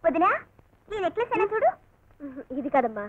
వదినా ఈ నెక్లెస్ అయినా చూడు ఇది కదమ్మా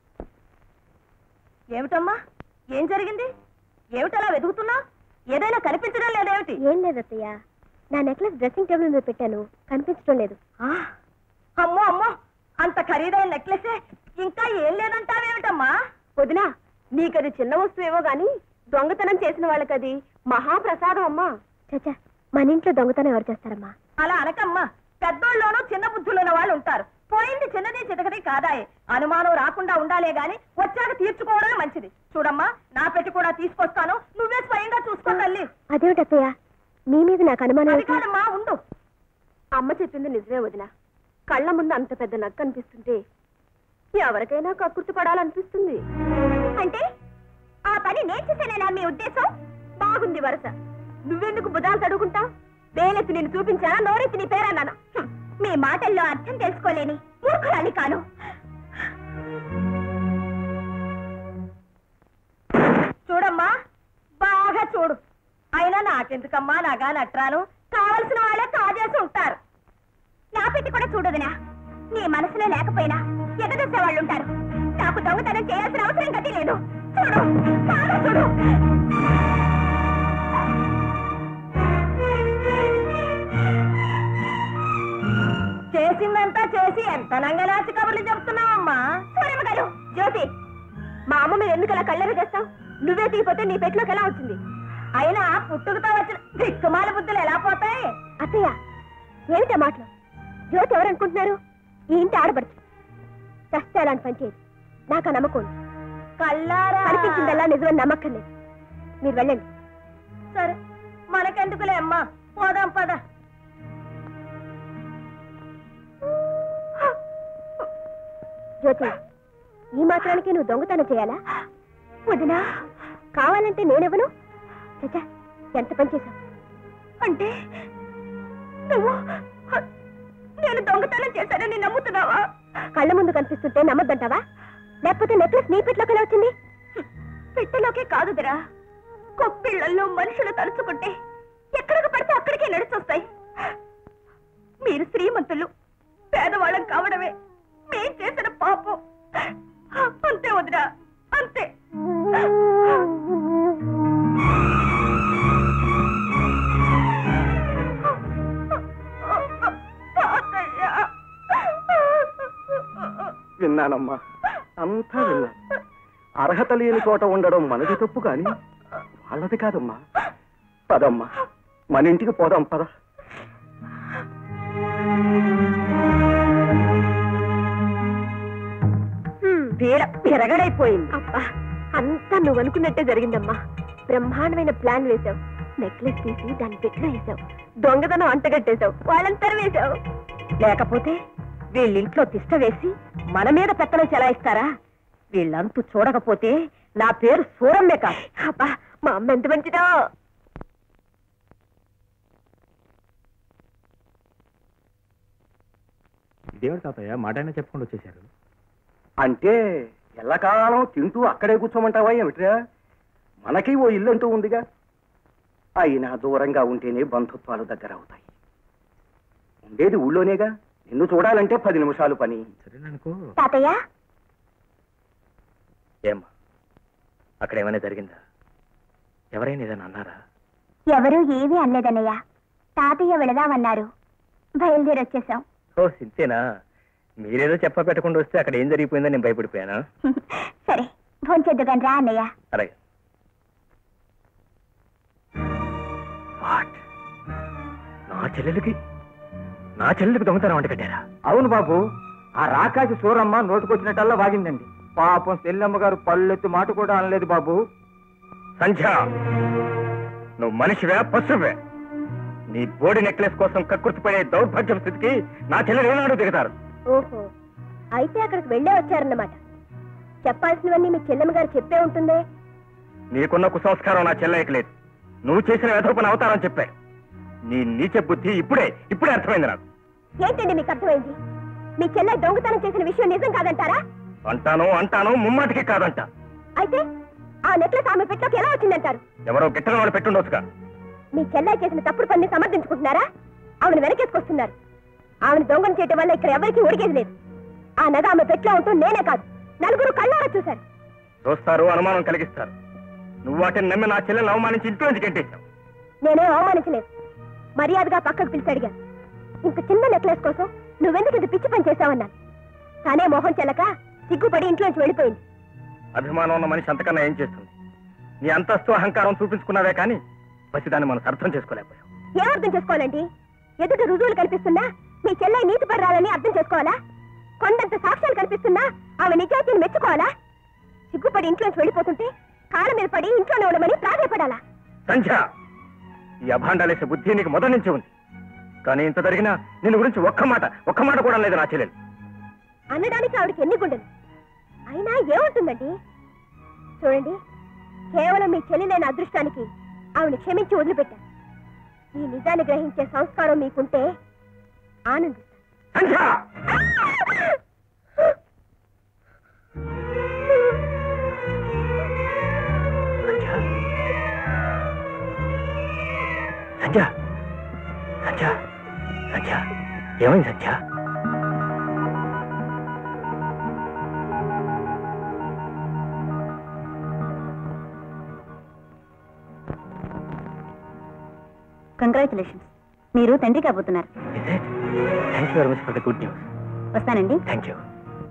ఏమిటమ్మా ఏం జరిగింది ఏమిటలా వెతుకుతున్నా ఏదైనా కనిపించడం లేదేమిటి ఏం లేదు అత్తయ్య నా నెక్లెస్ డ్రెస్సింగ్ టేబుల్ మీద పెట్టాను కనిపించడం లేదు ఆ, అమ్మో అమ్మో అంత ఖరీదైన నెక్లెసే ఇంకా ఏం లేదంటావేమిటమ్మా వదినా నీకది చిన్న వస్తువేమో గాని దొంగతనం చేసిన వాళ్ళకది మహాప్రసాదం అమ్మా చచ్చా మన ఇంట్లో దొంగతనం ఎవరు చేస్తారమ్మా అలా అనకమ్మా పెద్దోళ్ళలోనూ చిన్న బుద్ధులున్న వాళ్ళు ఉంటారు పోయింది చిన్నది చితకది కాదాయే అనుమానం రాకుండా ఉండాలే గాని వచ్చాక తీర్చుకోవడమే మంచిది చూడమ్మా నా పెట్టి కూడా తీసుకొస్తాను నువ్వే స్వయంగా చూసుకో తల్లి అదేమిటి అత్తయ్య మీ మీద నాకు అనుమానం అది ఏంటి? కాదమ్మా ఉండు అమ్మ చెప్పింది నిజమే వదిన కళ్ళ ముందు అంత పెద్ద నక్క అనిపిస్తుంటే ఎవరికైనా కక్కుర్తి పడాలనిపిస్తుంది అంటే ఆ పని నేను చేశానేనా మీ ఉద్దేశం బాగుంది వరస నువ్వెందుకు బుధాలు తడుకుంటావు వేలెత్తి నేను చూపించానా నోరెత్తి నీ పేరన్నానా హ్మ్. మీ మాటల్లో అర్థం తెలుసుకోలేని మూర్ఖురాలి కాను చూడమ్మా బాగా చూడు అయినా నాకెందుకమ్మా నగా నట్రాను కావలసిన వాళ్ళే కాజేసి ఉంటారు నా పెట్టి కూడా చూడదునా నీ మనసులో లేకపోయినా ఎగదొచ్చే వాళ్ళు ఉంటారు నాకు దొంగతనం చేయాల్సిన అవసరం గతి లేదు చూడు బాగా చూడు చేసిందంతా చేసి ఎంత నంగనాచి కబుర్లు చెప్తున్నావమ్మా సూరమ్మ గారు జ్యోతి మా అమ్మ మీద ఎందుకు అలా కళ్ళెర చేస్తావు నువ్వే తీయపోతే నీ పెట్టులోకి ఎలా వచ్చింది అయినా పుట్టుకతో వచ్చిన దిక్కుమాల బుద్ధులు ఎలా పోతాయి అత్తయ్య ఏమిటా మాటలు జ్యోతి ఎవరనుకుంటున్నారు ఈ ఇంటి ఆడపడుచు చస్తే అలాంటి పని చేయదు నాకు ఆ నమ్మకం ఉంది కల్లారా కనిపించిందల్లా నిజమని నమ్మకం లేదు మీరు వెళ్ళండి సరే మనకెందుకులే అమ్మా పోదాం పద జ్యోతి ఈ మాత్రానికి నువ్వు దొంగతనం చేయాలా వదినా కావాలంటే నేనెవను చచ్చా ఎంత పని చేశావు అంటే నువ్వు నేను దొంగతనం చేశానని నమ్ముతున్నావా కళ్ళ ముందు కనిపిస్తుంటే నమ్మద్దంటావా లేకపోతే నెక్లెస్ నీ పెట్లోకి ఎలా వచ్చింది పెట్టెలోకే కాదుదిరా కొప్పిళ్లలో మనుషులు తలుచుకుంటే ఎక్కడికి పడితే అక్కడికే నడిచొస్తాయి మీరు శ్రీమంతులు పేదవాళ్ళం కావడమే మేం చేసిన పాపం అంతే వదిరా అంతే విన్నానమ్మా అంతా విన్నాను అర్హత లేని చోట ఉండడం మనది తప్పు కాని వాళ్ళది కాదమ్మా పదమ్మా మన ఇంటికి పోదాం పద పీడ పిరగడైపోయింది అబ్బా అంతా నువ్వు అనుకున్నట్టే జరిగిందమ్మా బ్రహ్మాండమైన ప్లాన్ వేశావు నెక్లెస్ తీసి దాని పెట్లో వేశావు దొంగతనం అంటగట్టేశావు వాళ్ళంతా వేశావు లేకపోతే వీళ్ళింట్లో తిష్ట వేసి మన మీద పెత్తనం చెలాయిస్తారా వీళ్ళంతూ చూడకపోతే నా పేరు సూరమ్మే కాదు అబ్బా మా అమ్మ ఎంత మంచిదో ఇదేమిటి తాతయ్య మాట అయినా చెప్పకుండా వచ్చేసారు అంటే ఎల్లకాలం తింటూ అక్కడే కూర్చోమంటావా ఏమిట్రా మనకి ఓ ఇల్లు అంటూ ఉందిగా అయినా దూరంగా ఉంటేనే బంధుత్వాలు దగ్గర అవుతాయి ఉండేది ఊళ్ళోనేగా నిన్ను చూడాలంటే పది నిమిషాలు పని సరేననుకో తాతయ్య ఏమ్మా అక్కడ ఏమైనా జరిగిందా ఎవరైనా ఏదైనా అన్నారా ఎవరూ ఏమీ అనలేదన్నయ్య తాతయ్య వెళదామన్నారు బయలుదేరి వచ్చేసాం ఓ సింతేనా మీరేదో చెప్ప పెట్టకుండా వస్తే అక్కడ ఏం జరిగిపోయిందో నేను భయపడిపోయానా సరే భోంచేద్దుగాని రా అన్నయ్య అలాగే వాట్ నా చెల్లెలకి నా చెల్లెలకి దొంగతనం వంట కట్టారా అవును బాబు ఆ రాకాసి సూరమ్మ నోటుకొచ్చినట్టల్లా వాగిందండి పాపం సెల్లమ్మ గారు పళ్ళెత్తి మాట కూడా అనలేదు బాబు సంధ్య నువ్వు మనిషివే పశువే నీ బోడి నెక్లెస్ కోసం కక్కుర్తిపడే దౌర్భాగ్య స్థితికి నా చెల్లెలు ఏనాడు దిగుతారు ఓహో అయితే అక్కడికి వెళ్ళే వచ్చారన్నమాట చెప్పాల్సినవన్నీ మీ చెల్లెమ్మ గారు చెప్పే ఉంటుందే నీకున్న కుసంస్కారం నా చెల్లెకి లేదు నువ్వు చేసిన వ్యధోపన అవతారం చెప్పాడు నీ నీచ బుద్ధి ఇప్పుడే ఇప్పుడే అర్థమైంది నాకు ఏంటండి మీకు అర్థమైంది మీ చెల్లె దొంగతనం చేసిన విషయం నిజం కాదంటారా అంటాను అంటాను ముమ్మాటికి కాదంట అయితే ఆ నెక్లెస్ ఆమె పెట్టలోకి ఎలా వచ్చిందంటారు ఎవరో గిట్టన వాళ్ళు పెట్టుండొచ్చుగా మీ చెల్లె చేసిన తప్పుడు పని సమర్థించుకుంటున్నారా ఆమెను వెనకేసుకొస్తున్నారు ఆమెను దొంగను చేయటం వల్ల ఇక్కడ ఎవరికీ ఒరిగేది లేదు ఆ నగ ఆమె పెట్లో ఉంటూ నేనే కాదు నలుగురు కళ్ళారా చూశారు చూస్తారు అనుమానం కలిగిస్తారు నువ్వు వాటిని నమ్మి నా చెల్లెలు అవమానించి ఇంట్లో నుంచి గెంటేశావు నేనేం అవమానించలేదు మర్యాదగా పక్కకు పిలిచి అడిగాను ఇంత చిన్న నెక్లెస్ కోసం నువ్వెందుకు ఇది పిచ్చి పని చేశావన్నాను కానీ మొహం చెల్లక సిగ్గుపడి ఇంట్లోంచి వెళ్ళిపోయింది అభిమానం ఉన్న మనిషి అంతకన్నా ఏం చేస్తుంది నీ అంతస్తు అహంకారం చూపించుకున్నావే కానీ పసిదాన్ని మనం అర్థం చేసుకోలేకపోయాం ఏం అర్థం చేసుకోవాలండి ఎదుట రుజువులు కనిపిస్తున్నా మీ చెల్లె నీతి పర్రాలని అర్థం చేసుకోవాలా కొండంత సాక్ష్యాలు కనిపిస్తున్నా ఆమె నిజాయితీని మెచ్చుకోవాలా సిగ్గుపడి ఇంట్లోంచి వెళ్ళిపోతుంటే కాళ్ళ మీద పడి ఇంట్లోనే ఉండమని ప్రాధాయపడాలా సంధ్య ఈ అభాండాలేసే బుద్ధి నీకు మొదటి నుంచి ఉంది కానీ ఇంత జరిగినా నిన్ను గురించి ఒక్క మాట ఒక్క మాట కూడా లేదు నా చెల్లెలు అనడానికి ఆవిడకి ఎన్ని గుండెలు అయినా ఏముంటుందండి చూడండి కేవలం మీ చెల్లి లేని అదృష్టానికి ఆవిడ క్షమించి వదిలిపెట్టాను ఈ నిజాన్ని గ్రహించే సంస్కారం మీకుంటే ఆనందిస్తాను సంధ్య సంధ్య సంధ్య సంధ్య ఏమైంది సంధ్య కంగ్రాచులేషన్స్ మీరు తండ్రి కాబోతున్నారు thank you very much for the good news వస్తానండి థ్యాంక్ యూ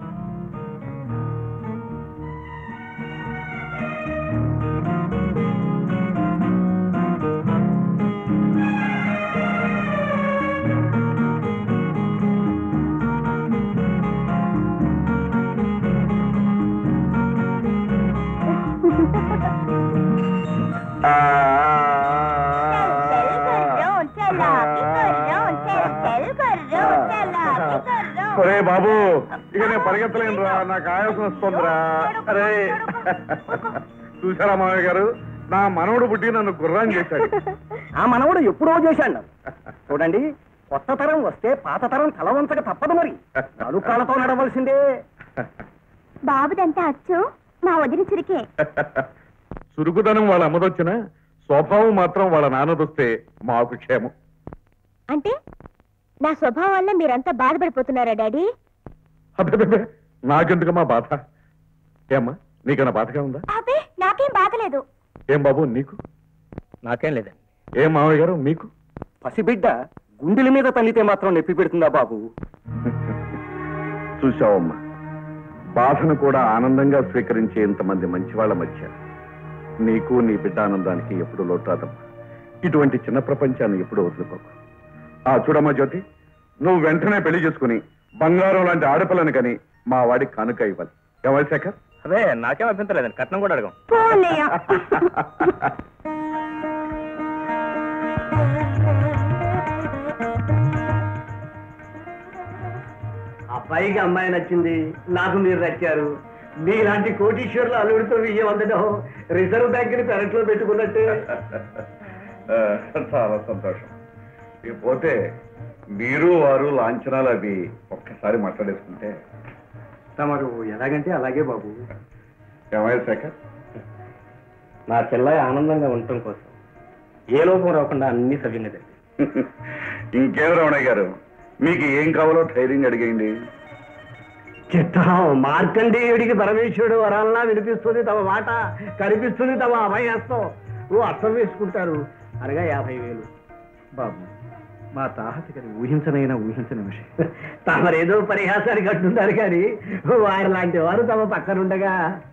ఒరే బాబు ఇక నేను పరిగెత్తలేను రా నాకు ఆయాసం వస్తుందిరా అరే చూసారా మామయ్య గారు నా మనవడు పుట్టి నన్ను గుర్రం చేశాడు ఆ మనవడు ఎప్పుడో చేశాడు చూడండి కొత్త తరం వస్తే పాత తరం తల వంచక తప్పదు మరి నలుకాలతో నడవలసిందే బాబుదంతా అచ్చు మా వదిన చురికే చురుకుదనం వాళ్ళ అమ్మదొచ్చిన స్వభావం మాత్రం వాళ్ళ నాన్నదొస్తే మాకు క్షేమం అంటే నా స్వభావం వల్ల మీరంతా బాధపడిపోతున్నారా డాడీ అబ్బే నాకెందుకమ్మా బాధ ఏమ్మా నీకన్నా బాధగా ఉందా అబ్బే నాకేం బాగలేదు ఏం బాబు నీకు నాకేం లేదండి ఏం మామయ్య గారు మీకు పసిబిడ్డ గుండెల మీద తల్లితే మాత్రం నొప్పి పెడుతుందా బాబు చూశావమ్మా బాధను కూడా ఆనందంగా స్వీకరించే ఇంతమంది మంచివాళ్ల మధ్య నీకు నీ బిడ్డ ఆనందానికి ఎప్పుడు లోటాదమ్మా ఇటువంటి చిన్న ప్రపంచాన్ని ఎప్పుడు వదులుకోకు ఆ చూడమ్మా జ్యోతి నువ్వు వెంటనే పెళ్లి చేసుకుని బంగారం లాంటి ఆడపిల్లని కని మా వాడికి కానుక ఇవ్వాలి ఎవరి శేఖర్ అదే నాకేం అభ్యంతరం లేదండి కట్నం కూడా అడగం అబ్బాయికి అమ్మాయి నచ్చింది నాకు మీరు నచ్చారు మీలాంటి కోటీశ్వర్లు అల్లుడితో విజయం అందడం రిజర్వ్ బ్యాంక్ ని పెరట్లో పెట్టుకున్నట్టే చాలా సంతోషం ఇకపోతే మీరు వారు లాంఛనాలు అవి ఒక్కసారి మాట్లాడేసుకుంటే తమరు ఎలాగంటే అలాగే బాబు ఏమయ్య శేఖర్ నా చెల్లయ్య ఆనందంగా ఉండటం కోసం ఏ లోపం రాకుండా అన్ని సవ్యంగా జరిగింది ఇంకేం రమణయ్య గారు మీకు ఏం కావాలో ధైర్యంగా అడిగేయండి చిత్తం మార్కండేయుడికి పరమేశ్వరుడు వరాలనా వినిపిస్తుంది తమ మాట కనిపిస్తుంది తమ అభయస్తం ఓ అర్థం వేసుకుంటారు అనగా యాభై వేలు బాబు మా తాహతకని ఊహించనైనా ఊహించని విషయం తమరేదో పరిహాసానికి అంటున్నారు కానీ వారి లాంటి వారు తమ పక్కనుండగా